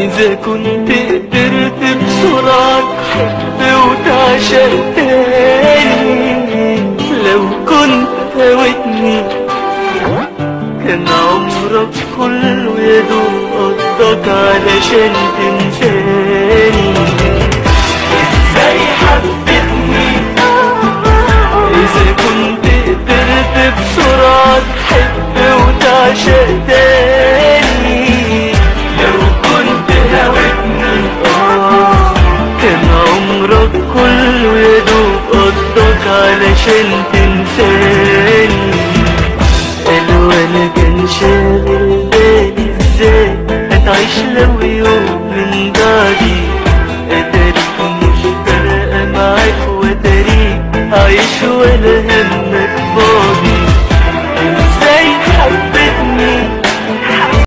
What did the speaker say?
إذا كنت قدرت بسرعة تحب وتعشق تاني لو كنت فوتني كان عمرك كله يا دوب قضاك علشان تنساني ازاي حبيتني إذا كنت قدرت بسرعة تحب وتعشق تاني لو كنت هوتني آه كان عمرك كله يا دوب قضاك علشان تنساني قالوا أنا كان شاغل بالي ازاي هتعيش لو يوم